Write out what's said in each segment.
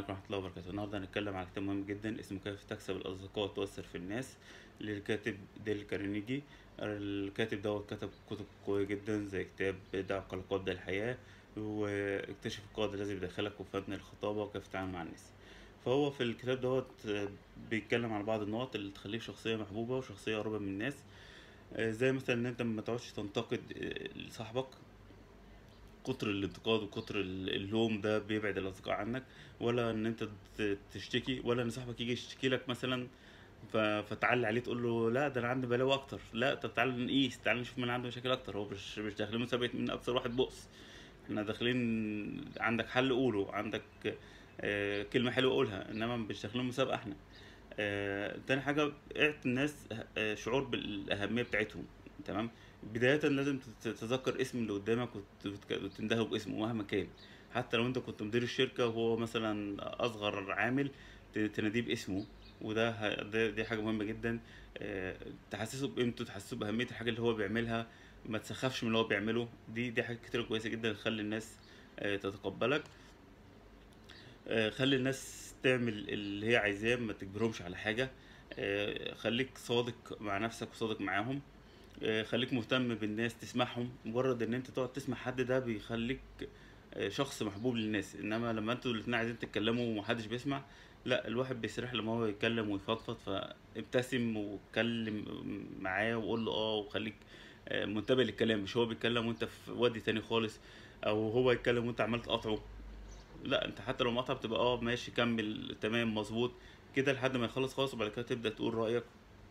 عليكم ورحمة الله وبركاته النهاردة هنتكلم عن كتاب مهم جدا اسمه كيف تكسب الأصدقاء وتؤثر في الناس للكاتب ديل كارنيجي الكاتب دوت كتب كتب قوية جدا زي كتاب دعك لقبض الحياة واكتشف القائد الذي بداخلك وفن الخطابة وكيف تتعامل مع الناس فهو في الكتاب دوت بيتكلم عن بعض النقط اللي تخليك شخصية محبوبة وشخصية قريبة من الناس زي مثلا ان انت ما تقعدش تنتقد صاحبك كتر الانتقاد وكتر اللوم ده بيبعد الاصدقاء عنك ولا ان انت ت- تشتكي ولا ان صاحبك يجي يشتكي لك مثلا ف- فتعلي عليه تقول له لا ده انا عندي بلاوي اكتر لا طب تعالى نقيس تعالى نشوف مين عنده مشاكل اكتر هو مش مش داخلين مسابقه مين اكتر واحد بؤس احنا داخلين عندك حل قوله عندك آه، كلمه حلوه قولها انما مش داخلين مسابقه احنا آه، تاني حاجه اعطي الناس آه، شعور بالاهميه بتاعتهم تمام بداية لازم تت- تتذكر اسم اللي قدامك وت- وت- وتندهه باسمه مهما كان حتى لو انت كنت مدير الشركة وهو مثلا أصغر عامل ت- تناديه باسمه وده ه- ده- دي حاجة مهمة جدا آه، تحسسه بقيمته تحسسه بأهمية الحاجة اللي هو بيعملها ما تسخفش من اللي هو بيعمله دي دي حاجات كتير كويسة جدا تخلي الناس آه، تتقبلك آه، خلي الناس تعمل اللي هي عايزاه ما تجبرهمش على حاجة آه، خليك صادق مع نفسك وصادق معاهم آه، خليك مهتم بالناس تسمعهم مجرد ان انت تقعد تسمع حد ده بيخليك آه، شخص محبوب للناس انما لما انتوا الاتنين عايزين تتكلموا ومحدش بيسمع لا الواحد بيسرح لما هو يتكلم ويفضفض فابتسم واتكلم معاه وقول له اه وخليك آه، منتبه للكلام مش هو بيتكلم وانت في وادي تاني خالص او هو يتكلم وانت عمال تقاطعه لا انت حتى لو مقطع بتبقى اه ماشي كمل تمام مظبوط كده لحد ما يخلص خالص وبعد كده تبدأ تقول رأيك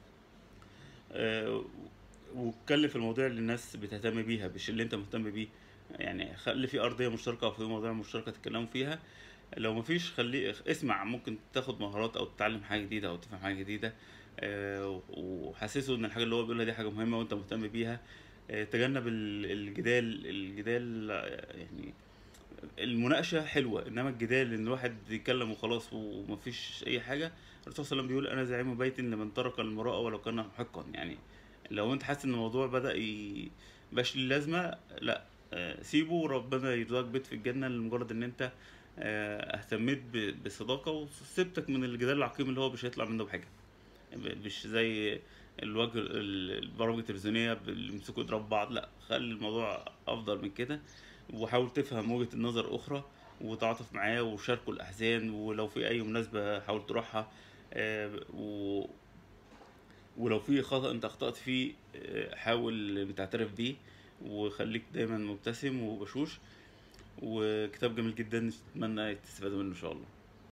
آه، واتكلم في المواضيع اللي الناس بتهتم بيها مش اللي انت مهتم بيه يعني خلي في ارضيه مشتركه او في مواضيع مشتركه تتكلموا فيها لو مفيش خلي اسمع ممكن تاخد مهارات او تتعلم حاجه جديده او تفهم حاجه جديده آه، وحسسه ان الحاجه اللي هو بيقولها دي حاجه مهمه وانت مهتم بيها آه، تجنب ال- الجدال الجدال آه، يعني المناقشه حلوه انما الجدال ان الواحد يتكلم وخلاص ومفيش اي حاجه الرسول صلى الله عليه وسلم بيقول انا زعيم بيت لمن ترك المراء ولو كان محقا يعني لو انت حاسس ان الموضوع بدأ ي- مبقاش ليه لازمة لا آه، سيبه وربنا يرزقك بيت في الجنة لمجرد ان انت آه، اهتميت ب- بصداقة وسبتك من الجدال العقيم اللي هو مش هيطلع منه بحاجة مش زي الوجه ال- البرامج التلفزيونية اللي يمسكوا يضربوا بعض لا خلي الموضوع افضل من كده وحاول تفهم وجهة النظر اخرى وتعاطف معاه وشاركوا الاحزان ولو في اي مناسبة حاول تروحها آه، و ولو في خطأ انت اخطأت فيه آه، حاول تعترف بيه وخليك دايما مبتسم وبشوش وكتاب جميل جدا اتمنى تستفادوا منه ان شاء الله